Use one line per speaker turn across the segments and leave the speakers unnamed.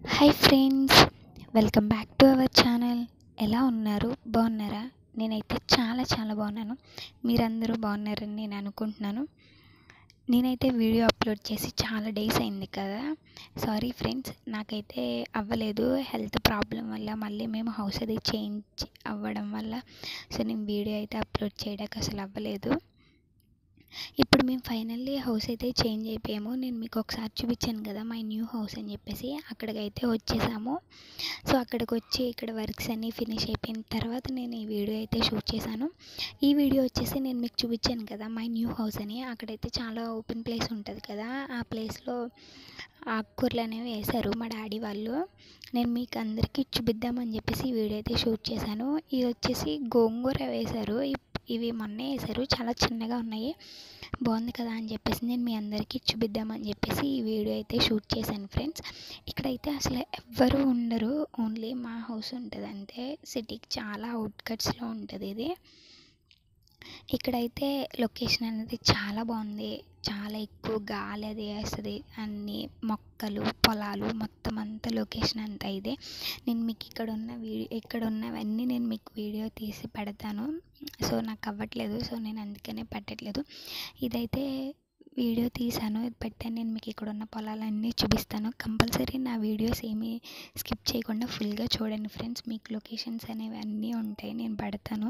hi friends welcome back to our channel ఎలా ఉన్నారు బాగున్నారా నేనైతే చాలా చాలా బాగున్నాను మీరందరూ బాగున్నారని నేను అనుకుంటున్నాను నేనైతే వీడియో అప్లోడ్ చేసి చాలా డేస్ అయింది కదా సారీ ఫ్రెండ్స్ నాకైతే అవ్వలేదు హెల్త్ ప్రాబ్లం వల్ల మళ్ళీ మేము హౌస్ అది చేంజ్ అవ్వడం వల్ల సో నేను వీడియో అయితే అప్లోడ్ చేయడానికి అసలు అవ్వలేదు ఇప్పుడు మేము ఫైనల్లీ హౌస్ అయితే చేంజ్ అయిపోయాము నేను మీకు ఒకసారి చూపించాను కదా మై న్యూ హౌస్ అని చెప్పేసి అక్కడికైతే వచ్చేసాము సో అక్కడికి వచ్చి ఇక్కడ వర్క్స్ అన్నీ ఫినిష్ అయిపోయిన తర్వాత నేను ఈ వీడియో అయితే షూట్ చేశాను ఈ వీడియో వచ్చేసి నేను మీకు చూపించాను కదా మై న్యూ హౌస్ అని అక్కడైతే చాలా ఓపెన్ ప్లేస్ ఉంటుంది కదా ఆ ప్లేస్లో ఆకుకూరలు అనేవి వేశారు మా డాడీ వాళ్ళు నేను మీకు అందరికీ చూపిద్దామని చెప్పేసి ఈ వీడియో అయితే షూట్ చేశాను ఇది వచ్చేసి గోంగూర వేశారు ఇవి మొన్నే వేశారు చాలా చిన్నగా ఉన్నాయి బాగుంది కదా అని చెప్పేసి నేను మీ అందరికీ చూపిద్దామని చెప్పేసి ఈ వీడియో అయితే షూట్ చేశాను ఫ్రెండ్స్ ఇక్కడైతే అసలు ఎవ్వరూ ఉండరు ఓన్లీ మా హౌస్ ఉంటుంది అంతే సిటీకి చాలా అవుట్కట్స్లో ఉంటుంది ఇది ఇక్కడైతే లొకేషన్ అనేది చాలా బాగుంది చాలా ఎక్కువ గాలి అది వేస్తుంది అన్ని మొక్కలు పొలాలు మొత్తం అంతా లొకేషన్ అంతా ఇదే నేను మీకు ఇక్కడ ఉన్న వీడియో ఇక్కడ ఉన్నవన్నీ నేను మీకు వీడియో తీసి పెడతాను సో నాకు అవ్వట్లేదు సో నేను అందుకనే పెట్టట్లేదు ఇదైతే వీడియో తీసాను ఇది పెట్టాను నేను మీకు ఇక్కడ ఉన్న పొలాలన్నీ చూపిస్తాను కంపల్సరీ నా వీడియోస్ ఏమీ స్కిప్ చేయకుండా ఫుల్గా చూడండి ఫ్రెండ్స్ మీకు లొకేషన్స్ అనేవి అన్నీ ఉంటాయి నేను పెడతాను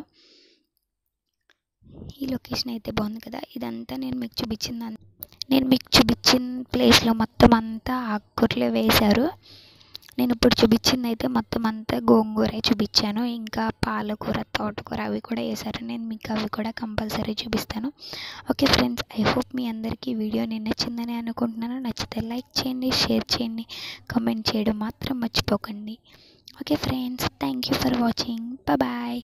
ఈ లొకేషన్ అయితే బాగుంది కదా ఇదంతా నేను మీకు చూపించింది నేను మీకు చూపించిన ప్లేస్లో మొత్తం అంతా ఆకుకూరలే వేశారు నేను ఇప్పుడు చూపించింది అయితే మొత్తం అంతా గోంగూర చూపించాను ఇంకా పాలకూర తోటకూర అవి కూడా వేశారు నేను మీకు అవి కూడా కంపల్సరీ చూపిస్తాను ఓకే ఫ్రెండ్స్ ఐ హోప్ మీ అందరికీ వీడియో నేను నచ్చిందని అనుకుంటున్నాను నచ్చితే లైక్ చేయండి షేర్ చేయండి కామెంట్ చేయడం మాత్రం మర్చిపోకండి okay friends thank you for watching bye